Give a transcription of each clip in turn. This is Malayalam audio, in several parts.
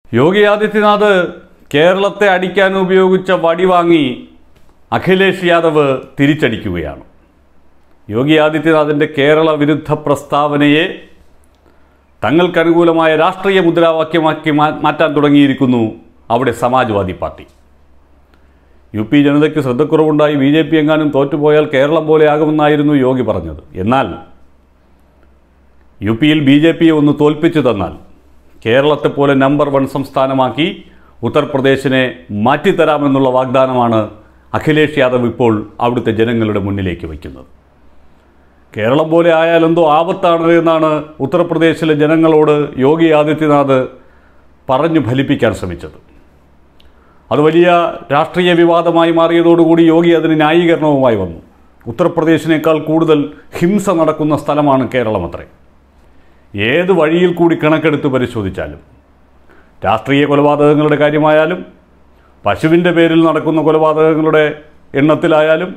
യോഗി ആദിത്യനാഥ് കേരളത്തെ അടിക്കാൻ ഉപയോഗിച്ച വടി വാങ്ങി അഖിലേഷ് യാദവ് തിരിച്ചടിക്കുകയാണ് യോഗി ആദിത്യനാഥിൻ്റെ കേരള വിരുദ്ധ പ്രസ്താവനയെ തങ്ങൾക്കനുകൂലമായ രാഷ്ട്രീയ മുദ്രാവാക്യമാക്കി മാ- മാറ്റാൻ തുടങ്ങിയിരിക്കുന്നു അവിടെ സമാജ്വാദി പാർട്ടി യു പി ജനതയ്ക്ക് ശ്രദ്ധക്കുറവുണ്ടായി ബി ജെ പി എങ്ങാനും തോറ്റുപോയാൽ കേരളം പോലെയാകുമെന്നായിരുന്നു യോഗി പറഞ്ഞത് എന്നാൽ യു പിയിൽ ബി ജെ പിയെ ഒന്ന് തോൽപ്പിച്ചു തന്നാൽ കേരളത്തെ പോലെ നമ്പർ വൺ സംസ്ഥാനമാക്കി ഉത്തർപ്രദേശിനെ മാറ്റിത്തരാമെന്നുള്ള വാഗ്ദാനമാണ് അഖിലേഷ് യാദവ് ഇപ്പോൾ അവിടുത്തെ ജനങ്ങളുടെ മുന്നിലേക്ക് വയ്ക്കുന്നത് കേരളം പോലെ ആയാലെന്തോ ആപത്താണ് എന്നാണ് ഉത്തർപ്രദേശിലെ ജനങ്ങളോട് യോഗി ആദിത്യനാഥ് പറഞ്ഞു ഫലിപ്പിക്കാൻ ശ്രമിച്ചത് അത് വലിയ രാഷ്ട്രീയ വിവാദമായി മാറിയതോടുകൂടി യോഗി അതിന് ന്യായീകരണവുമായി വന്നു ഉത്തർപ്രദേശിനേക്കാൾ കൂടുതൽ ഹിംസ നടക്കുന്ന സ്ഥലമാണ് കേരളമത്രേ ഏത് വഴിയിൽ കൂടി കണക്കെടുത്ത് പരിശോധിച്ചാലും രാഷ്ട്രീയ കൊലപാതകങ്ങളുടെ കാര്യമായാലും പശുവിൻ്റെ പേരിൽ നടക്കുന്ന കൊലപാതകങ്ങളുടെ എണ്ണത്തിലായാലും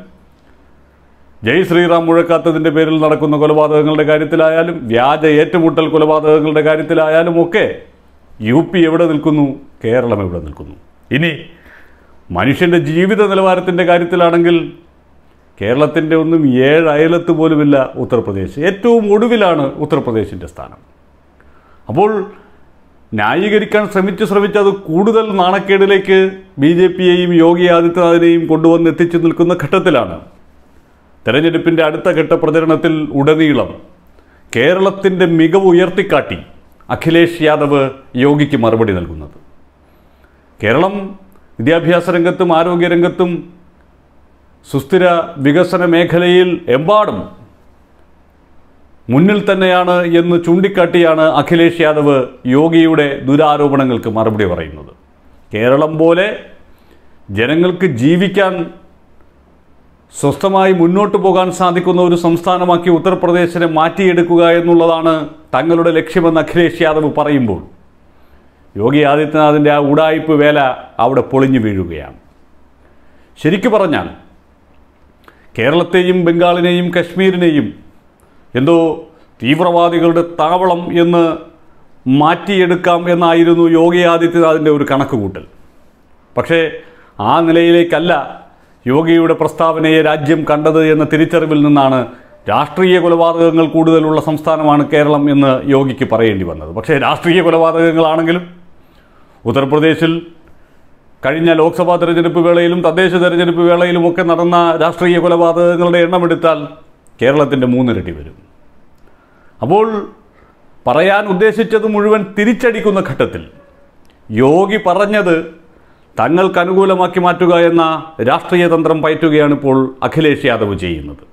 ജയ് ശ്രീറാം മുഴക്കാത്തതിൻ്റെ പേരിൽ നടക്കുന്ന കൊലപാതകങ്ങളുടെ കാര്യത്തിലായാലും വ്യാജ ഏറ്റുമുട്ടൽ കൊലപാതകങ്ങളുടെ കാര്യത്തിലായാലും ഒക്കെ യു പി എവിടെ നിൽക്കുന്നു കേരളം എവിടെ നിൽക്കുന്നു ഇനി മനുഷ്യൻ്റെ ജീവിത നിലവാരത്തിൻ്റെ കാര്യത്തിലാണെങ്കിൽ കേരളത്തിൻ്റെ ഒന്നും ഏഴ് അയലത്ത് പോലുമില്ല ഉത്തർപ്രദേശ് ഏറ്റവും ഒടുവിലാണ് ഉത്തർപ്രദേശിൻ്റെ സ്ഥാനം അപ്പോൾ ന്യായീകരിക്കാൻ ശ്രമിച്ച് ശ്രമിച്ച് അത് കൂടുതൽ നാണക്കേടിലേക്ക് ബി ജെ പിയെയും യോഗി ആദിത്യനാഥിനെയും കൊണ്ടുവന്ന് എത്തിച്ചു നിൽക്കുന്ന ഘട്ടത്തിലാണ് തെരഞ്ഞെടുപ്പിൻ്റെ അടുത്ത ഘട്ട പ്രചരണത്തിൽ ഉടനീളം കേരളത്തിൻ്റെ മികവ് ഉയർത്തിക്കാട്ടി അഖിലേഷ് യാദവ് യോഗിക്ക് മറുപടി നൽകുന്നത് കേരളം വിദ്യാഭ്യാസ രംഗത്തും ആരോഗ്യരംഗത്തും സുസ്ഥിര വികസന മേഖലയിൽ എമ്പാടും മുന്നിൽ തന്നെയാണ് എന്ന് ചൂണ്ടിക്കാട്ടിയാണ് അഖിലേഷ് യാദവ് യോഗിയുടെ ദുരാരോപണങ്ങൾക്ക് മറുപടി പറയുന്നത് കേരളം പോലെ ജനങ്ങൾക്ക് ജീവിക്കാൻ സ്വസ്ഥമായി മുന്നോട്ട് പോകാൻ സാധിക്കുന്ന ഒരു സംസ്ഥാനമാക്കി ഉത്തർപ്രദേശിനെ മാറ്റിയെടുക്കുക എന്നുള്ളതാണ് തങ്ങളുടെ ലക്ഷ്യമെന്ന് അഖിലേഷ് യാദവ് പറയുമ്പോൾ യോഗി ആദിത്യനാഥിൻ്റെ ആ ഉടായ്പ് വേല അവിടെ പൊളിഞ്ഞു വീഴുകയാണ് ശരിക്കു പറഞ്ഞാൽ കേരളത്തെയും ബംഗാളിനെയും കശ്മീരിനെയും എന്തോ തീവ്രവാദികളുടെ താവളം എന്ന് മാറ്റിയെടുക്കാം എന്നായിരുന്നു യോഗി ആദിത്യനാഥിൻ്റെ ഒരു കണക്കുകൂട്ടൽ പക്ഷേ ആ നിലയിലേക്കല്ല യോഗിയുടെ പ്രസ്താവനയെ രാജ്യം കണ്ടത് എന്ന തിരിച്ചറിവിൽ നിന്നാണ് രാഷ്ട്രീയ കൊലപാതകങ്ങൾ കൂടുതലുള്ള സംസ്ഥാനമാണ് കേരളം എന്ന് യോഗിക്ക് പറയേണ്ടി വന്നത് പക്ഷേ രാഷ്ട്രീയ കൊലപാതകങ്ങളാണെങ്കിലും ഉത്തർപ്രദേശിൽ കഴിഞ്ഞ ലോക്സഭാ തെരഞ്ഞെടുപ്പ് വേളയിലും തദ്ദേശ തെരഞ്ഞെടുപ്പ് വേളയിലുമൊക്കെ നടന്ന രാഷ്ട്രീയ കൊലപാതകങ്ങളുടെ എണ്ണമെടുത്താൽ കേരളത്തിൻ്റെ മൂന്നിരട്ടി വരും അപ്പോൾ പറയാൻ ഉദ്ദേശിച്ചത് മുഴുവൻ തിരിച്ചടിക്കുന്ന ഘട്ടത്തിൽ യോഗി പറഞ്ഞത് തങ്ങൾക്ക് അനുകൂലമാക്കി മാറ്റുക എന്ന രാഷ്ട്രീയ തന്ത്രം പയറ്റുകയാണ് ഇപ്പോൾ അഖിലേഷ് യാദവ് ചെയ്യുന്നത്